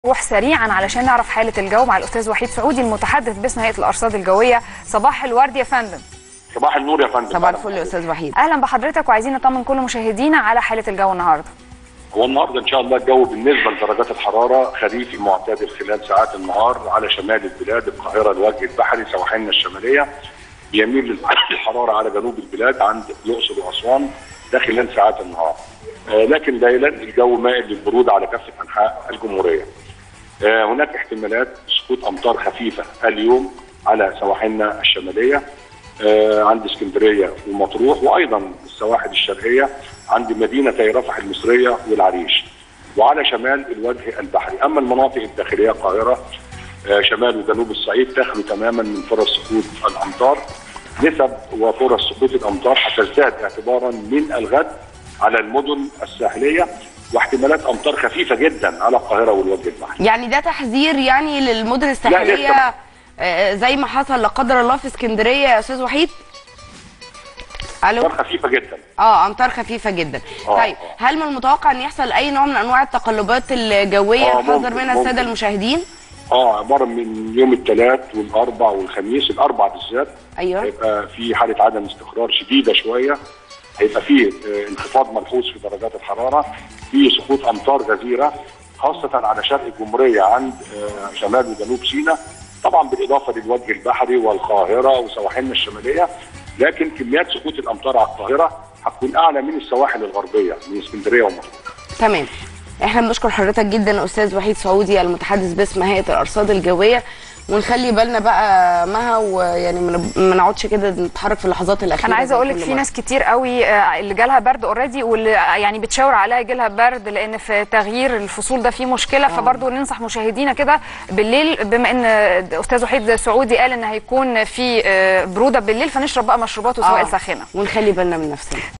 نروح سريعا علشان نعرف حاله الجو مع الاستاذ وحيد سعودي المتحدث باسم هيئه الارصاد الجويه صباح الورد يا فندم صباح النور يا فندم صباح الفل يا استاذ وحيد اهلا بحضرتك وعايزين نطمن كل مشاهدينا على حاله الجو النهارده هو النهارده ان شاء الله الجو بالنسبه لدرجات الحراره خريفي معتدل خلال ساعات النهار على شمال البلاد القاهره الوجه البحري سواحلنا الشماليه بيميل الحراره على جنوب البلاد عند الاقصر واسوان ده خلال ساعات النهار آه لكن ليلا الجو مائل للبروده على كافه انحاء الجمهوريه آه هناك احتمالات سقوط امطار خفيفه اليوم على سواحلنا الشماليه آه عند اسكندريه ومطروح وايضا السواحل الشرقيه عند مدينتي رفح المصريه والعريش وعلى شمال الوجه البحري اما المناطق الداخليه القاهره آه شمال وجنوب الصعيد تخلو تماما من فرص سقوط الامطار نسب وفرص سقوط الامطار هتزداد اعتبارا من الغد على المدن الساحليه واحتمالات امطار خفيفه جدا على القاهره والوجه البحري يعني ده تحذير يعني للمدن الساحليه لسه. آه، زي ما حصل لا قدر الله في اسكندريه يا استاذ وحيد الو امطار خفيفه جدا اه امطار خفيفه جدا آه، طيب آه. هل من المتوقع ان يحصل اي نوع من انواع التقلبات الجويه آه، نحذر ممكن- منها الساده ممكن. المشاهدين اه عباره من يوم الثلاث والاربع والخميس الاربع بالذات ايوه هيبقى في حاله عدم استقرار شديده شويه هيبقى في آه، انخفاض ملحوظ في درجات الحراره في سقوط امطار غزيره خاصه على شرق الجمهوريه عند آه، شمال وجنوب سيناء طبعا بالاضافه للوجه البحري والقاهره وسواحلنا الشماليه لكن كميات سقوط الامطار على القاهره هتكون اعلى من السواحل الغربيه من اسكندريه ومطروح تمام احنا بنشكر حضرتك جدا استاذ وحيد سعودي المتحدث باسم هيئه الارصاد الجويه ونخلي بالنا بقى مها ويعني ما نب- ما نقعدش كده نتحرك في اللحظات الاخيره انا عايزه زي اقول لك كل في مرة. ناس كتير قوي آه، اللي جالها برد اوريدي واللي يعني بتشاور عليها يجيلها برد لان في تغيير الفصول ده فيه مشكله فبرضه ننصح مشاهدينا كده بالليل بما ان استاذ وحيد سعودي قال ان هيكون في آه، بروده بالليل فنشرب بقى مشروبات وسوائل آه. ساخنه ونخلي بالنا من نفسنا